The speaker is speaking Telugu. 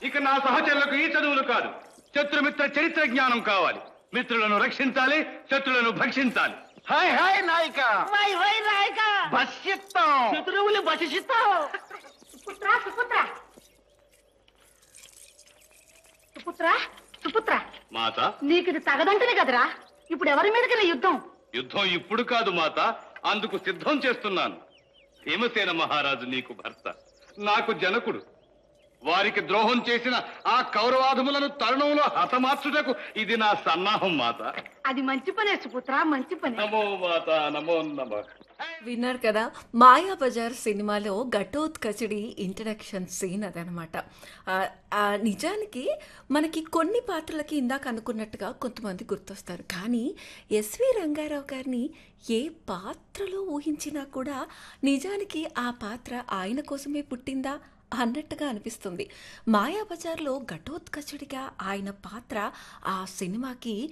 ఇక నా సహచరులకు ఈ చదువులు కాదు శత్రుమిత్ర చరిత్ర జ్ఞానం కావాలి మిత్రులను రక్షించాలి శత్రులను భక్షించాలి హాయ్ హాయ్ నాయక వై వై నాయక బస్సిత్తం శత్రువులు బసిస్తావు సుపుత్ర సుపుత్ర సుపుత్ర సుపుత్ర మాత నీకు ఇది తగదంటనే కదరా ఇప్పుడు ఎవరి మీదకి యుద్ధం యుద్ధం ఇప్పుడు కాదు మాత అందుకు సిద్ధం చేస్తున్నాను భీమసేన మహారాజు నీకు భర్త నాకు జనకుడు వారికి ద్రోహం చేసిన ఆ కౌరవాధములను తరుణంలో హతమార్చుటకు ఇది నా సన్నాహం మాత అది మంచి పనే సుపుత్ర మంచి పనే నమో మాత నమో నమ విన్నారు కదా మాయా బజార్ సినిమాలో ఘటోత్కచుడి ఇంట్రడక్షన్ సీన్ అదనమాట ఆ, ఆ, నిజానికి మనకి కొన్ని పాత్రలకి ఇందాక అనుకున్నట్టుగా కొంతమంది గుర్తొస్తారు కానీ ఎస్వి రంగారావు గారిని ఏ పాత్రలో ఊహించినా కూడా నిజానికి ఆ పాత్ర ఆయన కోసమే పుట్టిందా అన్నట్టుగా అనిపిస్తుంది మాయాబజార్లో ఘటోత్కచుడిగా ఆయన పాత్ర ఆ సినిమాకి